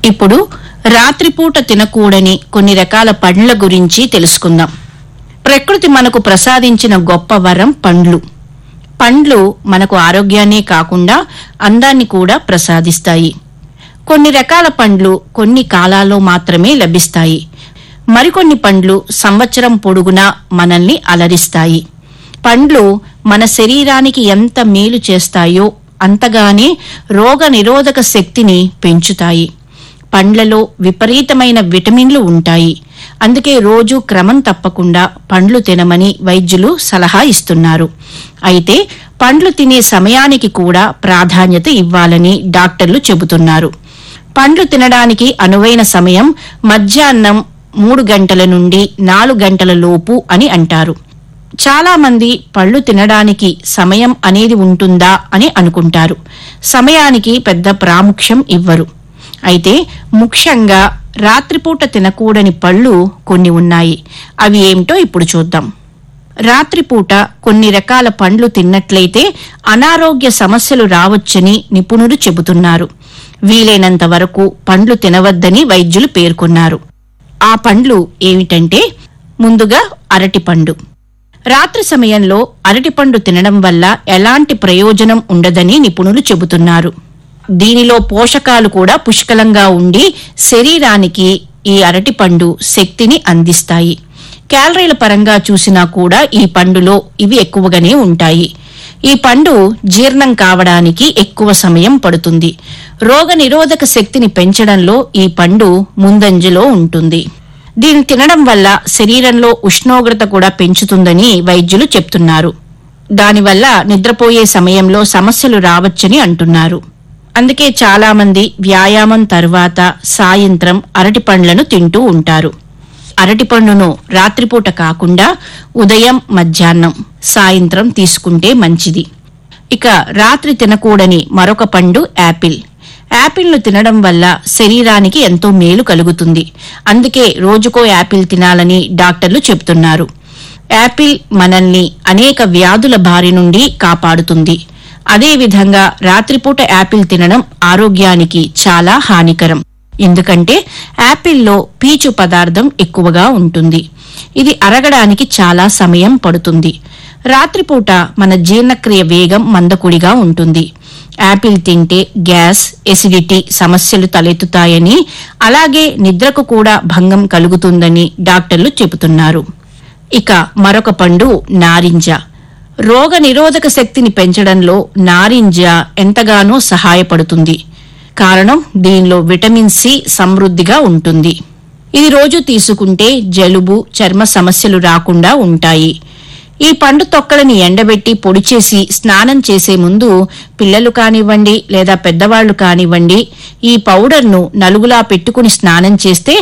ఇప్పుడు రాత్రిపూట తినకూడని కొన్ని రకాల పండ్ల గురించి తెలుసుకుందాం ప్రకృతి మనకు ప్రసాదించిన గొప్ప వరం పండ్లు పండ్లు మనకు ఆరోగ్యాన్నే కాకుండా అందాన్ని కూడా ప్రసాదిస్తాయి కొన్ని రకాల పండ్లు కొన్ని కాలాల్లో మాత్రమే లభిస్తాయి మరికొన్ని పండ్లు సంవత్సరం పొడుగునా మనల్ని అలరిస్తాయి పండ్లు మన శరీరానికి ఎంత మేలు చేస్తాయో అంతగానే రోగ నిరోధక శక్తిని పెంచుతాయి పండ్లలో విపరీతమైన విటమిన్లు ఉంటాయి అందుకే రోజు క్రమం తప్పకుండా పండ్లు తినమని వైద్యులు సలహా ఇస్తున్నారు అయితే పండ్లు తినే సమయానికి కూడా ప్రాధాన్యత ఇవ్వాలని డాక్టర్లు చెబుతున్నారు పండ్లు తినడానికి అనువైన సమయం మధ్యాహ్నం మూడు గంటల నుండి నాలుగు గంటల లోపు అని అంటారు చాలా మంది పళ్ళు తినడానికి సమయం అనేది ఉంటుందా అని అనుకుంటారు సమయానికి పెద్ద ప్రాముఖ్యం ఇవ్వరు అయితే ముఖ్యంగా రాత్రిపూట తినకూడని పళ్ళు కొన్ని ఉన్నాయి అవి ఏమిటో ఇప్పుడు చూద్దాం రాత్రిపూట కొన్ని రకాల పండ్లు తిన్నట్లయితే అనారోగ్య సమస్యలు రావచ్చని నిపుణులు చెబుతున్నారు వీలైనంత వరకు పండ్లు తినవద్దని వైద్యులు పేర్కొన్నారు ఆ పండ్లు ఏమిటంటే ముందుగా అరటిపండు రాత్రి సమయంలో అరటిపండు తినడం వల్ల ఎలాంటి ప్రయోజనం ఉండదని నిపుణులు చెబుతున్నారు దీనిలో పోషకాలు కూడా పుష్కలంగా ఉండి శరీరానికి ఈ అరటిపండు శక్తిని అందిస్తాయి క్యాలరీల పరంగా చూసినా కూడా ఈ పండులో ఇవి ఎక్కువగానే ఉంటాయి ఈ పండు జీర్ణం కావడానికి ఎక్కువ సమయం పడుతుంది రోగ నిరోధక శక్తిని పెంచడంలో ఈ పండు ముందంజలో ఉంటుంది దీన్ని తినడం వల్ల శరీరంలో ఉష్ణోగ్రత కూడా పెంచుతుందని వైద్యులు చెప్తున్నారు దానివల్ల నిద్రపోయే సమయంలో సమస్యలు రావచ్చని అంటున్నారు అందుకే చాలా మంది వ్యాయామం తర్వాత సాయంత్రం అరటి పండ్లను తింటూ ఉంటారు అరటిపండును రాత్రిపూట కాకుండా ఉదయం మధ్యాహ్నం సాయంత్రం తీసుకుంటే మంచిది ఇక రాత్రి తినకూడని మరొక పండు యాపిల్ యాపిల్ను తినడం వల్ల శరీరానికి ఎంతో మేలు కలుగుతుంది అందుకే రోజుకో యాపిల్ తినాలని డాక్టర్లు చెప్తున్నారు యాపిల్ మనల్ని అనేక వ్యాధుల బారి నుండి కాపాడుతుంది అదేవిధంగా రాత్రిపూట యాపిల్ తినడం ఆరోగ్యానికి చాలా హానికరం ఎందుకంటే యాపిల్లో పీచు పదార్థం ఎక్కువగా ఉంటుంది ఇది అరగడానికి చాలా సమయం పడుతుంది రాత్రిపూట మన జీర్ణక్రియ వేగం మందకుడిగా ఉంటుంది యాపిల్ తింటే గ్యాస్ ఎసిడిటీ సమస్యలు తలెత్తుతాయని అలాగే నిద్రకు కూడా భంగం కలుగుతుందని డాక్టర్లు చెబుతున్నారు ఇక మరొక పండు నారింజ రోగ నిరోధక శక్తిని పెంచడంలో నారింజ ఎంతగానో సహాయపడుతుంది కారణం దీనిలో విటమిన్ సి సమృద్ధిగా ఉంటుంది ఇది రోజు తీసుకుంటే జలుబు చర్మ సమస్యలు రాకుండా ఉంటాయి ఈ పండు తొక్కలని ఎండబెట్టి పొడి చేసి స్నానం చేసే ముందు పిల్లలు కానివ్వండి లేదా పెద్దవాళ్లు కానివ్వండి ఈ పౌడర్ను నలుగులా పెట్టుకుని స్నానం చేస్తే